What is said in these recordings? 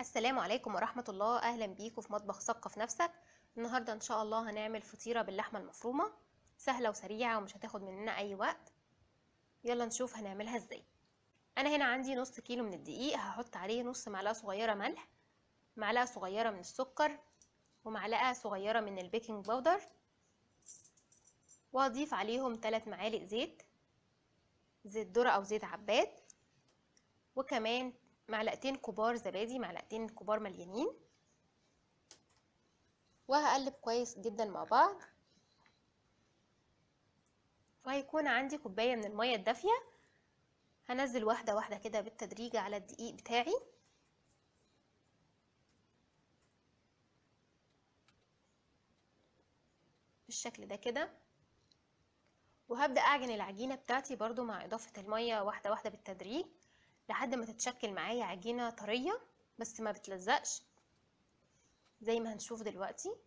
السلام عليكم ورحمة الله أهلا بيكم في مطبخ ثقف نفسك النهاردة إن شاء الله هنعمل فطيرة باللحمة المفرومة سهلة وسريعة ومش هتاخد مننا أي وقت يلا نشوف هنعملها إزاي أنا هنا عندي نص كيلو من الدقيق هحط عليه نص معلقة صغيرة ملح معلقة صغيرة من السكر ومعلقة صغيرة من البيكنج باودر وهضيف عليهم 3 معالق زيت زيت ذرة أو زيت عباد وكمان معلقتين كبار زبادي معلقتين كبار مليانين وهقلب كويس جدا مع بعض وهيكون عندي كوباية من المية الدافية هنزل واحدة واحدة كده بالتدريج على الدقيق بتاعي بالشكل ده كده وهبدأ أعجن العجينة بتاعتي برضو مع إضافة المية واحدة واحدة بالتدريج لحد ما تتشكل معايا عجينة طرية بس ما بتلزقش زي ما هنشوف دلوقتي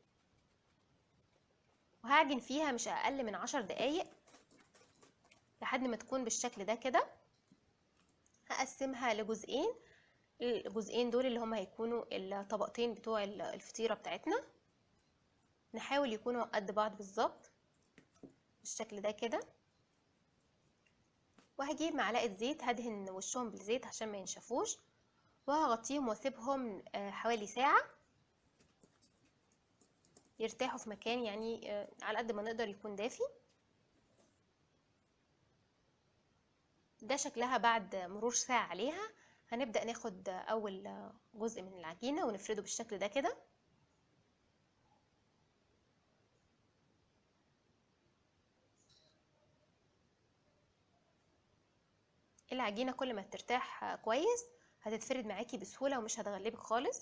وهعجن فيها مش أقل من عشر دقايق لحد ما تكون بالشكل ده كده هقسمها لجزئين الجزئين دول اللي هما هيكونوا الطبقتين بتوع الفطيرة بتاعتنا نحاول يكونوا قد بعض بالظبط بالشكل ده كده وهجيب معلقة زيت هدهن وشهم بالزيت عشان ما ينشفوش وهغطيهم واسيبهم حوالي ساعة يرتاحوا في مكان يعني على قد ما نقدر يكون دافي ده شكلها بعد مرور ساعة عليها هنبدأ ناخد أول جزء من العجينة ونفرده بالشكل ده كده العجينة كل ما ترتاح كويس هتتفرد معاكي بسهولة ومش هتغلبك خالص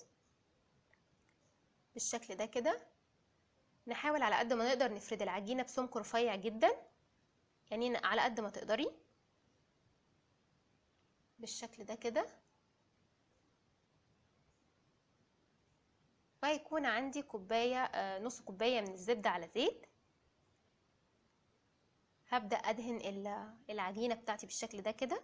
بالشكل ده كده نحاول على قد ما نقدر نفرد العجينة بسمك رفيع جدا يعني على قد ما تقدري بالشكل ده كده وهيكون عندي كوباية نص كوباية من الزبدة على زيت هبدأ أدهن العجينة بتاعتي بالشكل ده كده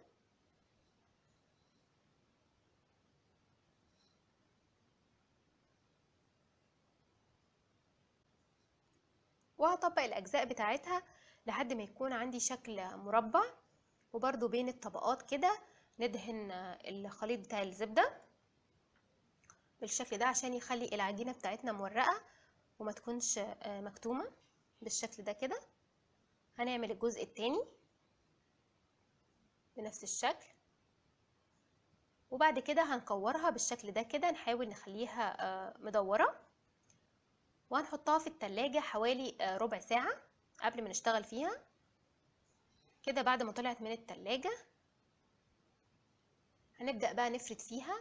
وهطبق الأجزاء بتاعتها لحد ما يكون عندي شكل مربع وبرضو بين الطبقات كده ندهن الخليط بتاع الزبدة بالشكل ده عشان يخلي العجينة بتاعتنا مورقة وما تكونش مكتومة بالشكل ده كده هنعمل الجزء التاني بنفس الشكل وبعد كده هنكورها بالشكل ده كده نحاول نخليها مدورة وهنحطها في التلاجة حوالي ربع ساعة قبل ما نشتغل فيها كده بعد ما طلعت من التلاجة هنبدأ بقى نفرد فيها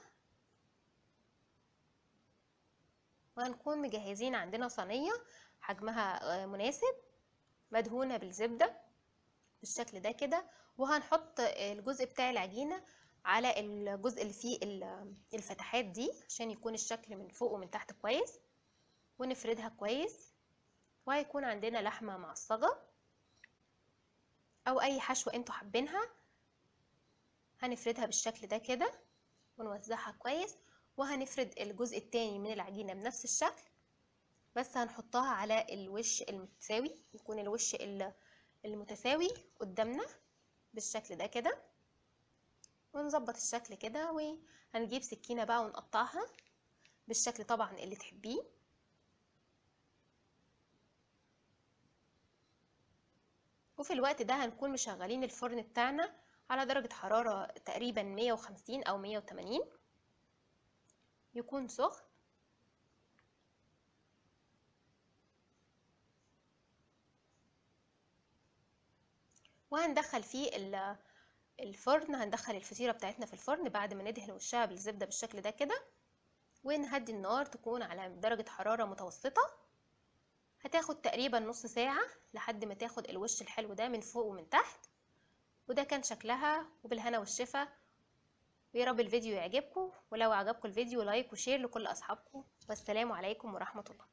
وهنكون مجهزين عندنا صينية حجمها مناسب مدهونة بالزبدة بالشكل ده كده وهنحط الجزء بتاع العجينة على الجزء اللي فيه الفتحات دي عشان يكون الشكل من فوق ومن تحت كويس ونفردها كويس وهيكون عندنا لحمة معصجة او اي حشوة انتوا حابينها هنفردها بالشكل ده كده ونوزعها كويس وهنفرد الجزء التاني من العجينة بنفس الشكل بس هنحطها على الوش المتساوي يكون الوش المتساوي قدامنا بالشكل ده كده ونظبط الشكل كده وهنجيب سكينة بقى ونقطعها بالشكل طبعا اللي تحبيه وفي الوقت ده هنكون مشغلين الفرن بتاعنا على درجة حرارة تقريبا 150 أو 180 يكون سخن وهندخل فيه الفرن هندخل الفطيرة بتاعتنا في الفرن بعد ما ندهن وشها بالزبدة بالشكل ده كده ونهدي النار تكون على درجة حرارة متوسطة هتاخد تقريبا نص ساعة لحد ما تاخد الوش الحلو ده من فوق ومن تحت وده كان شكلها وبالهنا والشفا ويا رب الفيديو يعجبكم ولو عجبكم الفيديو لايك وشير لكل اصحابكم والسلام عليكم ورحمة الله